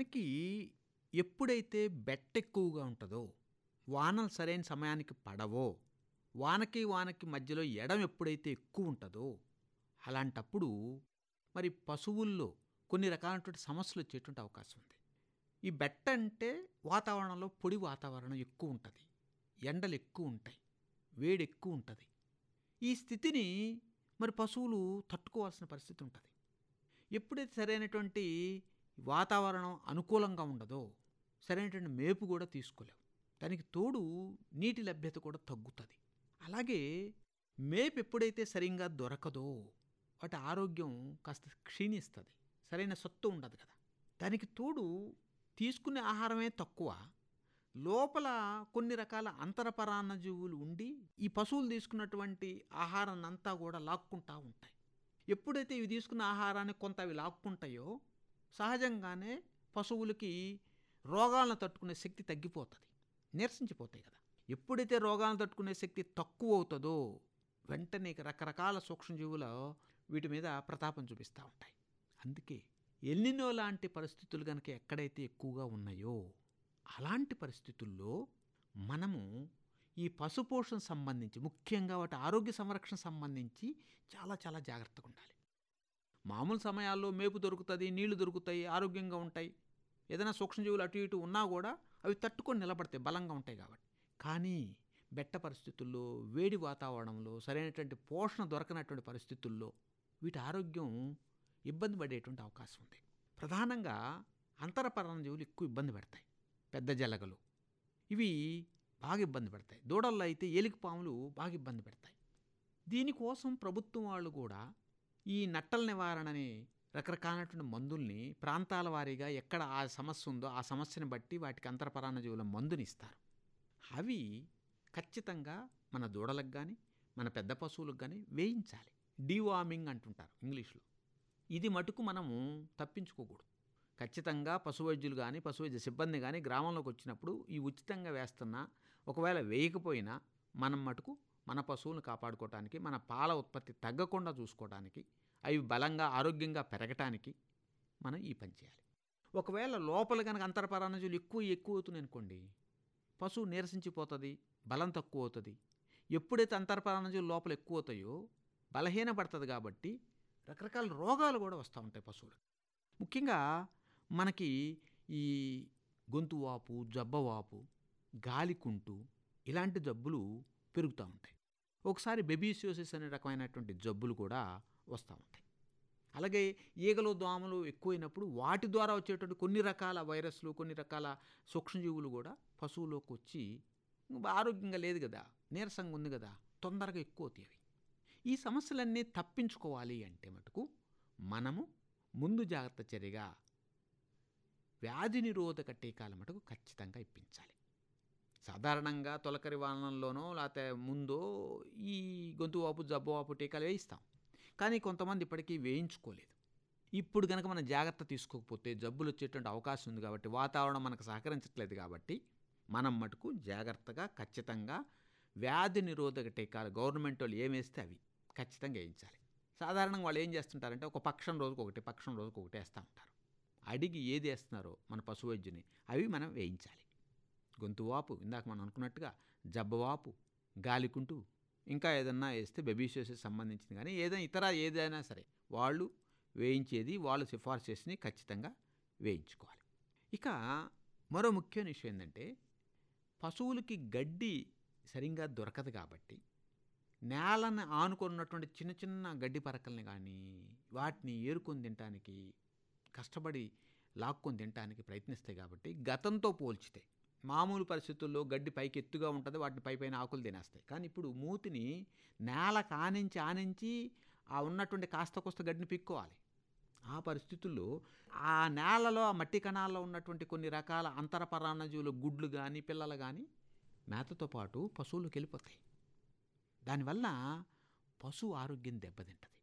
మనకి ఎప్పుడైతే బెట్ట ఎక్కువగా ఉంటుందో వానలు సరైన సమయానికి పడవో వానకి వానకి మధ్యలో ఎడం ఎప్పుడైతే ఎక్కువ ఉంటుందో అలాంటప్పుడు మరి పశువుల్లో కొన్ని రకాలైనటువంటి సమస్యలు వచ్చేటువంటి అవకాశం ఉంది ఈ బెట్ట అంటే వాతావరణంలో పొడి వాతావరణం ఎక్కువ ఉంటుంది ఎండలు ఎక్కువ ఉంటాయి వేడి ఎక్కువ ఉంటుంది ఈ స్థితిని మరి పశువులు తట్టుకోవాల్సిన పరిస్థితి ఉంటుంది ఎప్పుడైతే సరైనటువంటి వాతావరణం అనుకూలంగా ఉండదో సరైనటువంటి మేపు కూడా తీసుకోలేవు దానికి తోడు నీటి లభ్యత కూడా తగ్గుతుంది అలాగే మేపు ఎప్పుడైతే సరిగ్గా దొరకదో వాటి ఆరోగ్యం కాస్త క్షీణిస్తుంది సరైన సత్తు ఉండదు కదా దానికి తోడు తీసుకునే ఆహారమే తక్కువ లోపల కొన్ని రకాల అంతరపరాన్న జీవులు ఉండి ఈ పశువులు తీసుకున్నటువంటి ఆహారాన్ని అంతా కూడా లాక్కుంటా ఉంటాయి ఎప్పుడైతే ఇవి తీసుకున్న ఆహారాన్ని కొంత అవి లాక్కుంటాయో సహజంగానే పశువులకి రోగాలను తట్టుకునే శక్తి తగ్గిపోతుంది నీరసించిపోతాయి కదా ఎప్పుడైతే రోగాలను తట్టుకునే శక్తి తక్కువ అవుతుందో వెంటనే రకరకాల సూక్ష్మజీవుల వీటి మీద ప్రతాపం చూపిస్తూ ఉంటాయి అందుకే ఎల్నినో లాంటి పరిస్థితులు కనుక ఎక్కడైతే ఎక్కువగా ఉన్నాయో అలాంటి పరిస్థితుల్లో మనము ఈ పశుపోషణ సంబంధించి ముఖ్యంగా వాటి ఆరోగ్య సంరక్షణ సంబంధించి చాలా చాలా జాగ్రత్తగా ఉండాలి మామూలు సమయాల్లో మేపు దొరుకుతుంది నీళ్లు దొరుకుతాయి ఆరోగ్యంగా ఉంటాయి ఏదైనా సూక్ష్మజీవులు అటు ఇటు ఉన్నా కూడా అవి తట్టుకొని నిలబడతాయి బలంగా ఉంటాయి కాబట్టి కానీ బెట్ట పరిస్థితుల్లో వేడి వాతావరణంలో సరైనటువంటి పోషణ దొరకనటువంటి పరిస్థితుల్లో వీటి ఆరోగ్యం ఇబ్బంది పడేటువంటి అవకాశం ఉంది ప్రధానంగా అంతరపరాణ జీవులు ఎక్కువ ఇబ్బంది పెడతాయి పెద్ద జలగలు ఇవి బాగా ఇబ్బంది పెడతాయి దూడల్లో అయితే ఏలికపాములు బాగా ఇబ్బంది పెడతాయి దీనికోసం ప్రభుత్వం వాళ్ళు కూడా ఈ నట్టల నివారణని రకరకాలైనటువంటి మందుల్ని ప్రాంతాల వారీగా ఎక్కడ ఆ సమస్య ఉందో ఆ సమస్యని బట్టి వాటికి అంతరపరాణ జీవుల మందుని ఇస్తారు అవి ఖచ్చితంగా మన దూడలకు కానీ మన పెద్ద పశువులకు కానీ వేయించాలి డీవార్మింగ్ అంటుంటారు ఇంగ్లీష్లో ఇది మటుకు మనము తప్పించుకోకూడదు ఖచ్చితంగా పశువైద్యులు కానీ పశువైద్య సిబ్బంది కానీ గ్రామంలోకి వచ్చినప్పుడు ఈ ఉచితంగా వేస్తున్నా ఒకవేళ వేయకపోయినా మనం మటుకు మన పశువులను కాపాడుకోవటానికి మన పాల ఉత్పత్తి తగ్గకుండా చూసుకోవడానికి అవి బలంగా ఆరోగ్యంగా పెరగటానికి మనం ఈ పని చేయాలి ఒకవేళ లోపల కనుక అంతరపరాణజులు ఎక్కువ ఎక్కువ అవుతున్నాయి అనుకోండి పశువు నీరసించిపోతుంది బలం తక్కువ అవుతుంది ఎప్పుడైతే అంతర్పరాణజీవులు లోపల ఎక్కువ అవుతాయో బలహీనపడుతుంది కాబట్టి రకరకాల రోగాలు కూడా వస్తూ ఉంటాయి పశువులకు ముఖ్యంగా మనకి ఈ గొంతు వాపు జబ్బవాపు గాలికుంటు ఇలాంటి జబ్బులు పెరుగుతూ ఉంటాయి ఒకసారి బెబీసియోసిస్ అనే రకమైనటువంటి జబ్బులు కూడా వస్తూ ఉంటాయి అలాగే ఈగలు దోమలు ఎక్కువైనప్పుడు వాటి ద్వారా వచ్చేటువంటి కొన్ని రకాల వైరస్లు కొన్ని రకాల సూక్ష్మజీవులు కూడా పశువులోకి వచ్చి ఆరోగ్యంగా లేదు కదా నీరసంగా ఉంది కదా తొందరగా ఎక్కువ అవుతాయి ఈ సమస్యలన్నీ తప్పించుకోవాలి అంటే మటుకు మనము ముందు జాగ్రత్త చర్యగా వ్యాధి నిరోధక టీకాల మటుకు ఖచ్చితంగా ఇప్పించాలి సాధారణంగా తొలకరి వాహనంలోనో లేకపోతే ముందో ఈ గొంతు వాపు జబ్బు వాపు టీకాలు వేయిస్తాం కానీ కొంతమంది ఇప్పటికీ వేయించుకోలేదు ఇప్పుడు కనుక మనం జాగ్రత్త తీసుకోకపోతే జబ్బులు వచ్చేటువంటి అవకాశం ఉంది కాబట్టి వాతావరణం మనకు సహకరించట్లేదు కాబట్టి మనం మటుకు జాగ్రత్తగా ఖచ్చితంగా వ్యాధి నిరోధక టీకాలు గవర్నమెంట్ వాళ్ళు ఏం వేస్తే అవి ఖచ్చితంగా వేయించాలి సాధారణంగా వాళ్ళు ఏం చేస్తుంటారంటే ఒక పక్షం రోజుకు ఒకటి పక్షం రోజుకు ఒకటి వేస్తూ ఉంటారు అడిగి ఏది వేస్తున్నారో మన పశువైద్యుని అవి మనం వేయించాలి గొంతు వాపు ఇందాక మనం అనుకున్నట్టుగా జబ్బవాపు గాలికుంటూ ఇంకా ఏదన్నా వేస్తే బెబీషియోసిస్ సంబంధించింది కానీ ఏదైనా ఇతర ఏదైనా సరే వాళ్ళు వేయించేది వాళ్ళు సిఫార్సు చేసి ఖచ్చితంగా వేయించుకోవాలి ఇక మరో ముఖ్యమైన విషయం ఏంటంటే పశువులకి గడ్డి సరిగ్గా దొరకదు కాబట్టి నేలను ఆనుకున్నటువంటి చిన్న చిన్న గడ్డి పరకల్ని కానీ వాటిని ఏరుకొని తినటానికి కష్టపడి లాక్కొని తినటానికి ప్రయత్నిస్తాయి కాబట్టి గతంతో పోల్చితే మామూలు పరిస్థితుల్లో గడ్డి పైకి ఎత్తుగా ఉంటుంది వాటిని పై పైన ఆకులు తినేస్తాయి కానీ ఇప్పుడు మూతిని నేల కానించి ఆనించి ఆ ఉన్నటువంటి కాస్త కోస్త గడ్డిని పిక్కోవాలి ఆ పరిస్థితుల్లో ఆ నేలలో ఆ మట్టి కణాల్లో ఉన్నటువంటి కొన్ని రకాల అంతరపరాన్నజీవుల గుడ్లు కానీ పిల్లలు కానీ మేతతో పాటు పశువులకు వెళ్ళిపోతాయి దానివల్ల పశువు ఆరోగ్యం దెబ్బతింటది